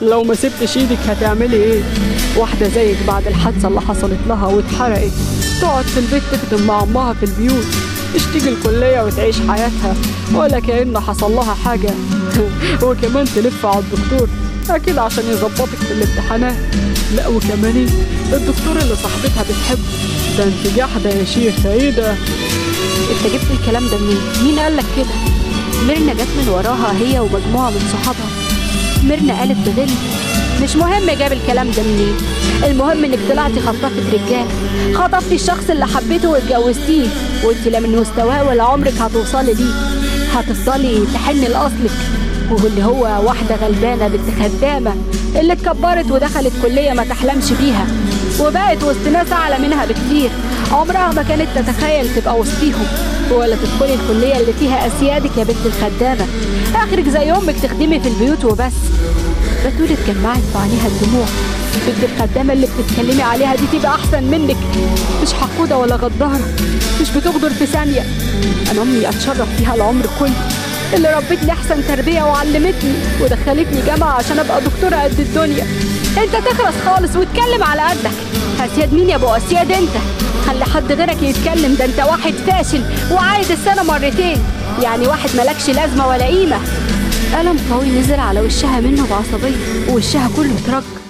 لو ما سبتش ايدك هتعملي ايه واحدة زيك بعد الحادثة اللي حصلت لها واتحرقت تقعد في البيت تخدم مع امها في البيوت مش تيجي الكلية وتعيش حياتها ولا كأن حصل لها حاجة وكمان تلف على الدكتور أكيد عشان يظبطك في الامتحانات لا وكمان إيه؟ الدكتور اللي صاحبتها بتحبه ده انت جحدة يا شيخة ايه ده انت جبت الكلام ده منين مين قال لك كده ميرنا جت من وراها هي ومجموعه من صحابها ميرنا قالت بغل مش مهم جاب الكلام ده منين المهم انك طلعتي خطافة رجال خطفتي الشخص اللي حبيته واتجوزتيه وانت لا من مستواه ولا عمرك هتوصلي ليه هتفضلي تحني لاصلك واللي هو واحدة غلبانة بنت خدامة اللي اتكبرت ودخلت كلية ما تحلمش بيها وبقت وسط ناس أعلى منها بكتير عمرها ما كانت تتخيل تبقى وسطيهم ولا تدخلي الكلية اللي فيها أسيادك يا بنت الخدامة آخرك زي أمك تخدمي في البيوت وبس بتقول اتجمعت في عينيها الدموع بنت الخدامة اللي بتتكلمي عليها دي تبقى أحسن منك مش حقودة ولا غدارة مش بتغدر في ثانية أنا أمي أتشرف فيها العمر كله اللي ربتني أحسن تربية وعلمتني ودخلتني جامعة عشان أبقى دكتورة قد الدنيا أنت تخرس خالص وتكلم على قدك أسياد مين يا أبو أسياد أنت خلي حد غيرك يتكلم ده أنت واحد فاشل وعايد السنة مرتين يعني واحد ملكش لازمة ولا قيمة ألم قوي نزل على وشها منه بعصبية ووشها كله اترج